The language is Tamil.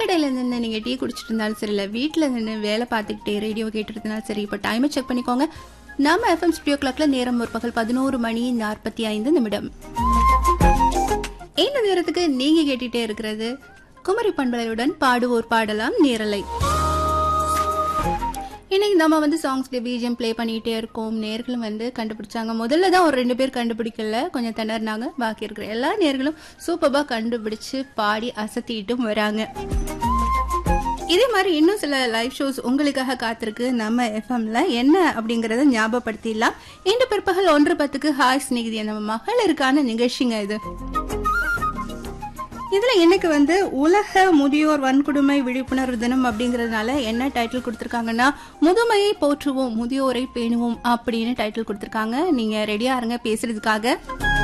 கடையில நின்று நீங்க டீ குடிச்சிட்டு இருந்தாலும் சரி இல்ல வீட்டுல நின்று வேலை பார்த்துக்கிட்டே ரேடியோ கேட்டு இருந்தாலும் சரி இப்போ டைமை செக் பண்ணிக்கோங்க நம்ம எஃப்எம் ஸ்டுடியோ கிளாக்ல நேரம் ஒரு பகல் பதினோரு மணி நாற்பத்தி ஐந்து நிமிடம் இந்த நேரத்துக்கு நீங்க கேட்டுட்டே இருக்கிறது குமரி பண்பலையுடன் பாடுவோர் பாடலாம் நேரலை இன்னைக்கு நம்ம வந்து சாங்ஸ் பிஜிஎம் ப்ளே பண்ணிட்டே இருக்கோம் நேர்களும் வந்து கண்டுபிடிச்சாங்க முதல்ல தான் ஒரு ரெண்டு பேர் கண்டுபிடிக்கல கொஞ்சம் திணறினாங்க பாக்கி இருக்கிற எல்லா நேர்களும் சூப்பரா கண்டுபிடிச்சு பாடி அசத்திட்டும் வராங்க இதே மாதிரி இன்னும் சில லைவ் ஷோஸ் உங்களுக்காக காத்திருக்கு நம்ம எஃப்எம்ல என்ன அப்படிங்கறத ஞாபகப்படுத்திடலாம் இன்று பிற்பகல் ஒன்று பத்துக்கு ஹாய் ஸ்நேகிதி நம்ம மகளிருக்கான நிகழ்ச்சிங்க இது இதுல எனக்கு வந்து உலக முதியோர் வன்கொடுமை விழிப்புணர்வு தினம் அப்படிங்கறதுனால என்ன டைட்டில் கொடுத்திருக்காங்கன்னா முதுமையை போற்றுவோம் முதியோரை பேணுவோம் அப்படின்னு டைட்டில் கொடுத்திருக்காங்க நீங்க ரெடியா இருங்க பேசுறதுக்காக